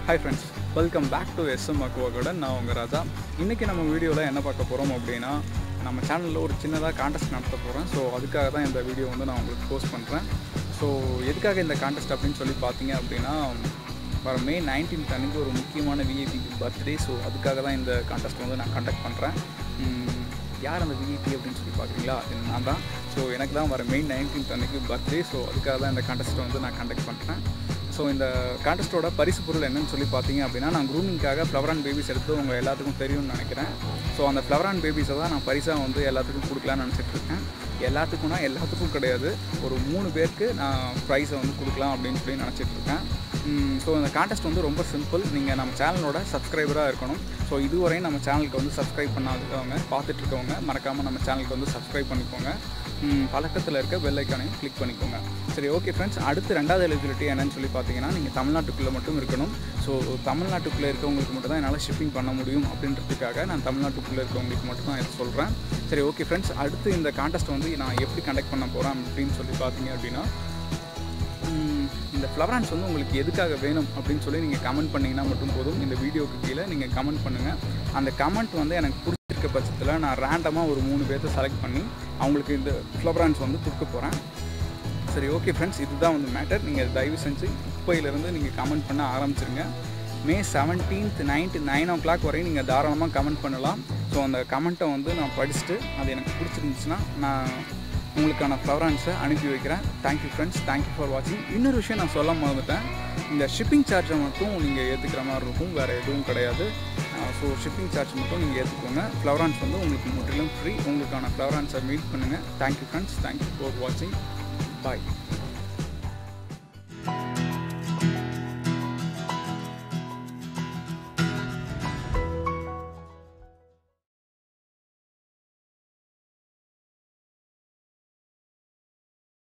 hi friends welcome back to SM aqua garden நான் உங்கள் ராஜா இன்றைக்கி நம்ம வீடியோவில் என்ன பார்க்க போகிறோம் அப்படின்னா நம்ம சேனலில் ஒரு சின்னதாக கான்டெஸ்ட் நடத்த போகிறேன் ஸோ அதுக்காக தான் இந்த வீடியோ வந்து நான் உங்களுக்கு போஸ்ட் பண்ணுறேன் ஸோ எதுக்காக இந்த கான்டெஸ்ட் அப்படின்னு சொல்லி பார்த்தீங்க அப்படின்னா வர மே நைன்டீன்த் அன்றைக்கி ஒரு முக்கியமான விஐபி பர்த்டே ஸோ அதுக்காக தான் இந்த கான்டெஸ்ட் வந்து நான் கண்டக்ட் பண்ணுறேன் யார் அந்த விஐபி அப்படின்னு சொல்லி பார்க்குறீங்களா அது நான் தான் ஸோ எனக்கு தான் வர மெயின் நைன்டீன்த் அன்றைக்கி பர்த்டே ஸோ அதுக்காக தான் இந்த கான்டெஸ்ட்டை வந்து நான் கண்டக்ட் பண்ணுறேன் ஸோ இந்த கான்டெஸ்ட்டோட பரிசு பொருள் என்னன்னு சொல்லி பார்த்தீங்க அப்படின்னா நான் க்ரூமிங்காக ஃப்ளவர் அண்ட் பேபிஸ் எடுத்து உங்கள் எல்லாத்துக்கும் தெரியும்னு நினைக்கிறேன் ஸோ அந்த ஃப்ளவர் அண்ட் பேபிஸை தான் நான் பரிசாக வந்து எல்லாத்துக்கும் கொடுக்கலான்னு நினச்சிட்டு இருக்கேன் எல்லாத்துக்கும்னா எல்லாத்துக்கும் கிடையாது ஒரு மூணு பேருக்கு நான் ப்ரைஸை வந்து கொடுக்கலாம் அப்படின்னு சொல்லி நினச்சிட்டு இருக்கேன் ஸோ இந்த கான்டெஸ்ட் வந்து ரொம்ப சிம்பிள் நீங்கள் நம்ம சேனலோட சப்ஸ்கிரைபராக இருக்கணும் ஸோ இதுவரையும் நம்ம சேனலுக்கு வந்து சப்ஸ்கிரைப் பண்ணாதவங்க பார்த்துட்டு இருக்கவங்க மறக்காமல் நம்ம சேனலுக்கு வந்து சப்ஸ்கிரைப் பண்ணிக்கோங்க ம், பக்கத்தில் இருக்க பெல் ஐக்கானையும் கிளிக் பண்ணிக்கோங்க சரி ஓகே ஃப்ரெண்ட்ஸ் அடுத்து ரெண்டாவது எலிஜிபிலிட்டி என்னன்னு சொல்லி பார்த்தீங்கன்னா நீங்கள் தமிழ்நாட்டுக்குள்ளே மட்டும் இருக்கணும் ஸோ தமிழ்நாட்டுக்குள்ளே இருக்கவங்களுக்கு மட்டும் தான் என்னால் ஷிப்பிங் பண்ண முடியும் அப்படின்றதுக்காக நான் தமிழ்நாட்டுக்குள்ளே இருக்கவங்களுக்கு மட்டும் தான் இதை சொல்கிறேன் சரி ஓகே ஃப்ரெண்ட்ஸ் அடுத்து இந்த கான்டெஸ்ட் வந்து நான் எப்படி கண்டக்ட் பண்ண போகிறேன் அப்படின்னு சொல்லி பார்த்தீங்க அப்படின்னா ம், இந்த ஃப்ளவரான்ஸ் வந்து உங்களுக்கு எதுக்காக வேணும் அப்படின்னு சொல்லி நீங்கள் கமெண்ட் பண்ணிங்கன்னா மட்டும் போதும் இந்த வீடியோக்கு கீழே நீங்கள் கமெண்ட் பண்ணுங்கள் அந்த கமெண்ட் வந்து எனக்கு பிடிச்சிருக்க பட்சத்தில் நான் ரேண்டமாக ஒரு மூணு பேர்த்த செலக்ட் பண்ணி அவங்களுக்கு இந்த ஃப்ளவரான்ஸ் வந்து கொடுக்க போகிறேன் சரி ஓகே ஃப்ரெண்ட்ஸ் இதுதான் வந்து மேட்டர் நீங்கள் தயவு செஞ்சு இப்போயிலேருந்து நீங்கள் கமெண்ட் பண்ண ஆரம்பிச்சிருங்க May seventeenth nine to nine o'clock வரையும் நீங்கள் தாராளமாக கமெண்ட் பண்ணலாம் ஸோ அந்த கமெண்ட்டை வந்து நான் படிச்சுட்டு அது எனக்கு பிடிச்சிருந்துச்சுன்னா நான் உங்களுக்கான ஃப்ளவரான்ஸை அனுப்பி வைக்கிறேன் தேங்க்யூ ஃப்ரெண்ட்ஸ் தேங்க்யூ ஃபார் வாட்சிங் இன்னொரு விஷயம் நான் சொல்ல மறந்துட்டேன் இந்த ஷிப்பிங் சார்ஜை மட்டும் நீங்கள் ஏற்றுக்கிற மாதிரி இருக்கும் வேறு எதுவும் கிடையாது ஸோ ஷிப்பிங் சார்ஜ் மட்டும் நீங்கள் ஏற்றுக்கோங்க ஃப்ளவரான்ஸ் வந்து உங்களுக்கு முற்றிலும் ஃப்ரீ உங்களுக்கான ஃப்ளவரான்ஸை மீட் பண்ணுங்கள் தேங்க்யூ ஃப்ரெண்ட்ஸ் தேங்க்யூ ஃபார் வாட்சிங் பாய்